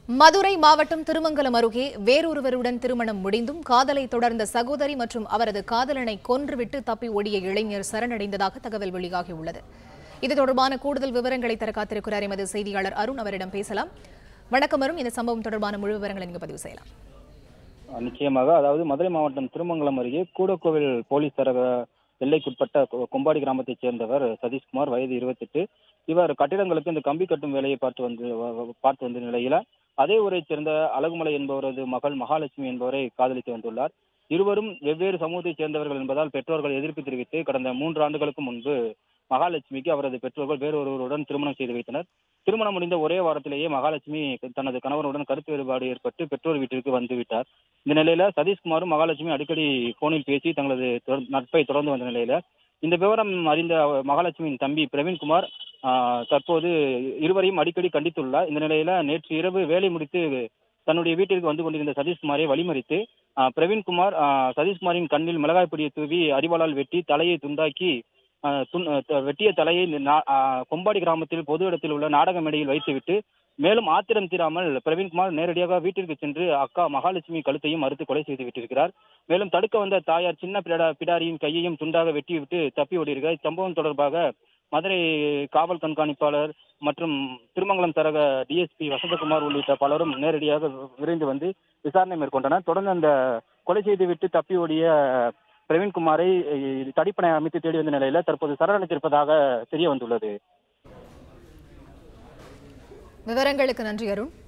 மதுரை மாவட்டம் திருமங்கலம் அருகே வேறொருவருடன் திருமணம் முடிந்தும் காதலை தொடர்ந்த சகோதரி மற்றும் அவரது காதலனை கொன்றுவிட்டு தப்பி ஓடிய இளைஞர் சரணடைந்ததாக தகவல் வெளியாகியுள்ளது இது தொடர்பான கூடுதல் விவரங்களை தர காத்திருக்கிறார் எமது செய்தியாளர் அருண் அவரிடம் பேசலாம் வணக்கம் அருண் இந்த சம்பவம் தொடர்பான முழு விவரங்களை நீங்க பதிவு செய்யலாம் நிச்சயமாக அதாவது மதுரை மாவட்டம் திருமங்கலம் அருகே கூடக்கோவில் போலீஸ் தரக எல்லைக்குட்பட்ட கொ- கொம்பாடி கிராமத்தைச் சேர்ந்தவர் சதீஷ்குமார் வயது இருபத்தெட்டு இவர் கட்டிடங்களுக்கு இந்த கம்பி கட்டும் வேலையை பார்த்து வந்து வ- வ- பார்த்து வந்த நிலையில அதே ஊரைச் சேர்ந்த அழகுமலை என்பவரது மகள் மகாலட்சுமி என்பவரை காதலித்து வந்துள்ளார் இருவரும் வெவ்வேறு சமூகத்தைச் சேர்ந்தவர்கள் என்பதால் பெற்றோர்கள் எதிர்ப்பு தெரிவித்து கடந்த மூன்று ஆண்டுகளுக்கு முன்பு மகாலட்சுமிக்கு அவரது பெற்றோர்கள் வேறொருவருடன் திருமணம் செய்து வைத்தனர் திருமணம் முடிந்த ஒரே வாரத்திலேயே மகாலட்சுமி தனது கணவருடன் கருத்து வேறுபாடு ஏற்பட்டு பெற்றோர் வீட்டிற்கு வந்து விட்டார் இந்த நிலையில சதீஷ்குமாரும் மகாலட்சுமி அடிக்கடி போனில் பேசி தங்களது தொடர்- நட்பை தொடர்ந்து வந்த நிலையில இந்த விவரம் அறிந்த அவ- மகாலட்சுமியின் தம்பி பிரவீன்குமார் ஆஹ், தற்போது இருவரையும் அடிக்கடி கண்டித்துள்ளார் இந்த நிலையில நேற்று இரவு வேலை முடித்து தன்னுடைய வீட்டிற்கு வந்து கொண்டிருந்த சதீஷ்குமாரை வழிமறித்து ஆஹ், பிரவீன்குமார் ஆஹ், சதீஷ்குமாரின் கண்ணில் மிளகாய் பொடியை தூவி அரிவாளால் வெட்டி தலையை துண்டாக்கி ஆஹ், துன்- த- வெட்டிய தலையை நா- ஆஹ், கொம்பாடி கிராமத்தில் பொது இடத்தில் உள்ள நாடக மேடையில் வைத்துவிட்டு மேலும் ஆத்திரம் தீராமல் பிரவீன்குமார் நேரடியாக வீட்டிற்கு சென்று அக்கா மகாலட்சுமி கழுத்தையும் அறுத்து கொலை செய்து விட்டிருக்கிறார் மேலும் தடுக்க வந்த தாயார் சின்ன பிடா பிடாரியின் கையையும் துண்டாக வெட்டிவிட்டு தப்பி ஓடியிருக்கிறார் இச்சம்பவம் தொடர்பாக மதுரை காவல் கண்காணிப்பாளர் மற்றும் திருமங்கலம் தரக டிஎஸ்பி வசந்தகுமார் உள்ளிட்ட பலரும் நேரடியாக விரைந்து வந்து விசாரணை மேற்கொண்டனர் தொடர்ந்து அந்த கொலை செய்துவிட்டு தப்பி ஓடிய பிரவீன்குமாரை அஹ், தடிப்பணை அமைத்து தேடி வந்த நிலையில தற்போது சரணடைந்திருப்பதாக தெரிய வந்துள்ளது விவரங்களுக்கு நன்றி அருண்